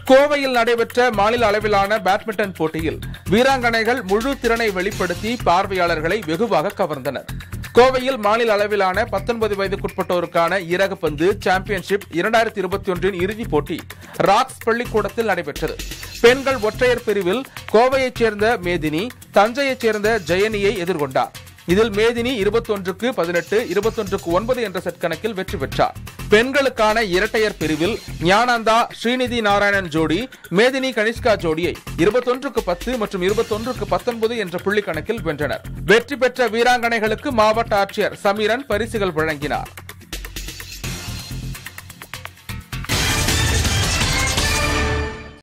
கோவையில் நடைபெற்ற மாநில அளவிலான பேட்மிண்டன் போட்டியில் வீராங்கனைகள் முழு திறனை வெளிப்படுத்தி பார்வையாளர்களை வெகுவாக கவர்ந்தனர் கோவையில் மாநில அளவிலான 19 வயதுக்குட்பட்டோருக்கான இறகுப்பந்து சாம்பியன்ஷிப் இரண்டாயிரத்தி இருபத்தி ஒன்றின் இறுதிப் போட்டி ராக்ஸ் பள்ளிக்கூடத்தில் நடைபெற்றது பெண்கள் ஒற்றையர் பிரிவில் கோவையைச் சேர்ந்த மேதினி தஞ்சையைச் சேர்ந்த ஜெயனியை எதிர்கொண்டார் இதில் மேதினி இருபத்தொன்றுக்கு பதினெட்டு இருபத்தொன்றுக்கு ஒன்பது என்ற செட் கணக்கில் வெற்றி பெற்றார் பெண்களுக்கான இரட்டையர் பிரிவில் ஞானாந்தா ஸ்ரீநிதி நாராயணன் ஜோடி மேதினி கனிஷ்கா ஜோடியை இருபத்தொன்றுக்கு பத்து மற்றும் இருபத்தொன்றுக்கு பத்தொன்பது என்ற புள்ளி கணக்கில் வென்றனர் வெற்றி பெற்ற வீராங்கனைகளுக்கு மாவட்ட ஆட்சியர் சமீரன் பரிசுகள் வழங்கினார்